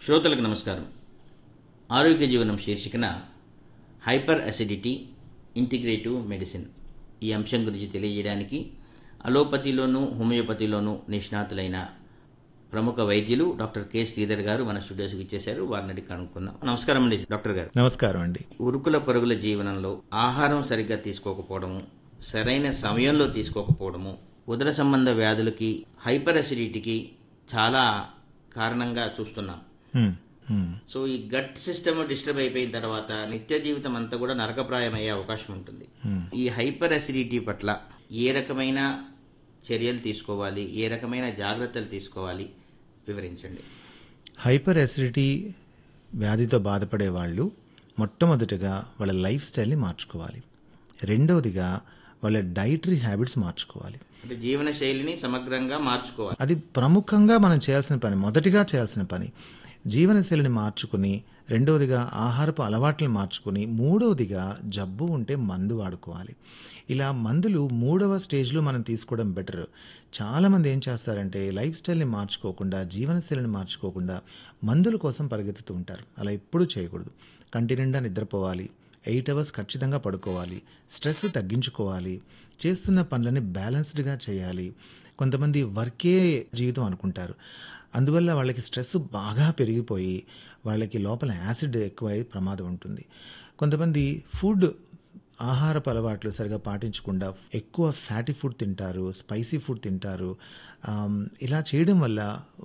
శ్రోతలకు నమస్కారం ఆరోగ్య జీవనం శీర్షికన హైపర్ అసిడిటీ ఇంటిగ్రేటివ్ మెడిసిన్ ఈ అంశం గురించి తెలియజేయడానికి అలోపతిలోను హోమియోపతిలోను నిష్ణాతులైన ప్రముఖ వైద్యులు డాక్టర్ కె శ్రీధర్ గారు మన స్టూడియోస్కి ఇచ్చేశారు వారిని అడిగి కనుక్కుందాం నమస్కారం అండి డాక్టర్ గారు నమస్కారం అండి ఉరుకుల పరుగుల జీవనంలో ఆహారం సరిగ్గా తీసుకోకపోవడము సరైన సమయంలో తీసుకోకపోవడము ఉదర సంబంధ వ్యాధులకి హైపర్ అసిడిటీకి చాలా కారణంగా చూస్తున్నాం హ్మ్, హ్మ్. సో ఈ గట్ సిస్టమ్ డిస్టర్బ్ అయిపోయిన తర్వాత నిత్య జీవితం అంతా కూడా నరకప్రాయం అయ్యే అవకాశం ఉంటుంది ఈ హైపర్ అసిడిటీ పట్ల ఏ రకమైన చర్యలు తీసుకోవాలి ఏ రకమైన జాగ్రత్తలు తీసుకోవాలి వివరించండి హైపర్ అసిడిటీ వ్యాధితో బాధపడే వాళ్ళు మొట్టమొదటిగా వాళ్ళ లైఫ్ స్టైల్ని మార్చుకోవాలి రెండవదిగా వాళ్ళ డైటరీ హ్యాబిట్స్ మార్చుకోవాలి అంటే జీవన శైలిని సమగ్రంగా మార్చుకోవాలి అది ప్రముఖంగా మనం చేయాల్సిన పని మొదటిగా చేయాల్సిన పని జీవనశైలిని మార్చుకుని రెండవదిగా ఆహారపు అలవాట్లను మార్చుకుని మూడవదిగా జబ్బు ఉంటే మందు వాడుకోవాలి ఇలా మందులు మూడవ స్టేజ్లో మనం తీసుకోవడం బెటర్ చాలామంది ఏం చేస్తారంటే లైఫ్ స్టైల్ని మార్చుకోకుండా జీవనశైలిని మార్చుకోకుండా మందుల కోసం పరిగెత్తుతూ ఉంటారు అలా ఎప్పుడూ చేయకూడదు కంటి నిండా నిద్రపోవాలి ఎయిట్ అవర్స్ ఖచ్చితంగా పడుకోవాలి స్ట్రెస్ తగ్గించుకోవాలి చేస్తున్న పనులని బ్యాలెన్స్డ్గా చేయాలి కొంతమంది వర్కే జీవితం అనుకుంటారు అందువల్ల వాళ్ళకి స్ట్రెస్ బాగా పెరిగిపోయి వాళ్ళకి లోపల యాసిడ్ ఎక్కువై ప్రమాదం ఉంటుంది కొంతమంది ఫుడ్ ఆహారపు అలవాట్లు సరిగా పాటించకుండా ఎక్కువ ఫ్యాటీ ఫుడ్ తింటారు స్పైసీ ఫుడ్ తింటారు ఆమ్, ఇలా చేయడం వల్ల